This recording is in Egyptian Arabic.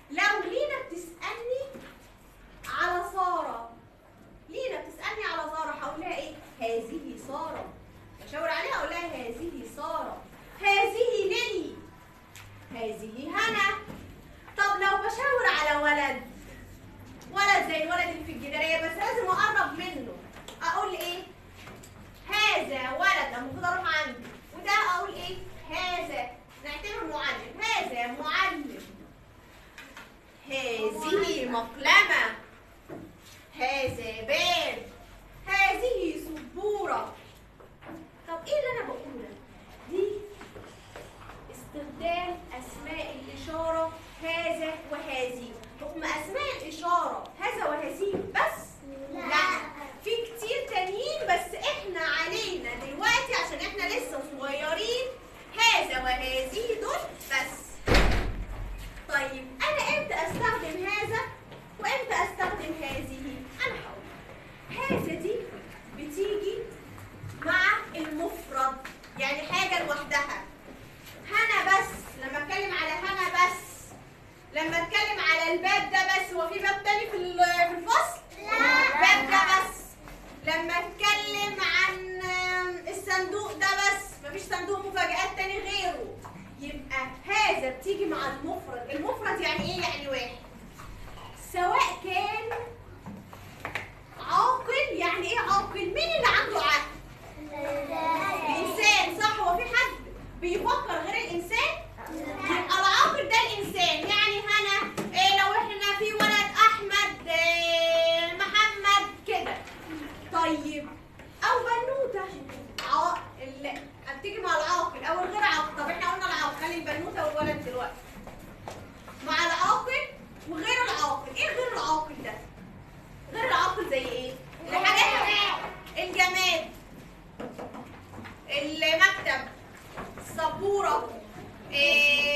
لو لينا بتسالني على ساره لينا بتسالني على ساره هقول لها ايه هذه ساره بشاور عليها اقول لها هذه ساره هذه ليلي هذه هنا طب لو بشاور على ولد ولد زي الولد اللي في الجداريه بس لازم اقرب منه اقول ايه هذا ولد لما المفروض اروح عنده وده اقول ايه هذا نعتبر معلم هذا معلم هذه مقلمه هذا باب هذه سبوره طب ايه اللي انا بقوله ده؟ دي استخدام اسماء الاشاره هذا وهذه هم اسماء الاشاره هذا وهذه بس لا في كتير تانيين بس احنا علينا دلوقتي عشان احنا لسه صغيرين هذا وهذه دول بس طيب انا امتى استخدم هذا وامتى استخدم هذه انا هقول هذا دي بتيجي مع المفرد يعني حاجه لوحدها هنا بس لما اتكلم على هنا بس لما اتكلم على الباب ده بس هو في باب تاني في ال- في الفصل لا. باب ده بس لما اتكلم عن آم، الصندوق ده بس مفيش صندوق مفاجآت تاني غيره يبقى هذا بتيجي مع المفرد المفرد يعني ايه يعني واحد سواء كان عاقل يعني ايه عاقل مين اللي عنده عقل الانسان صح هو في حد بيفكر غير الانسان يبقى العاقل ده الانسان يعني هنا إيه لو احنا في ولد احمد إيه محمد كده طيب او بنوته عا... ال- بتيجي مع العاقل او الغير عاقل طب احنا قلنا العاقل خلي البنوته والولد دلوقتي مع العاقل وغير العاقل ايه غير العاقل ده غير العاقل زي ايه الحاجات الجماد المكتب السبوره إيه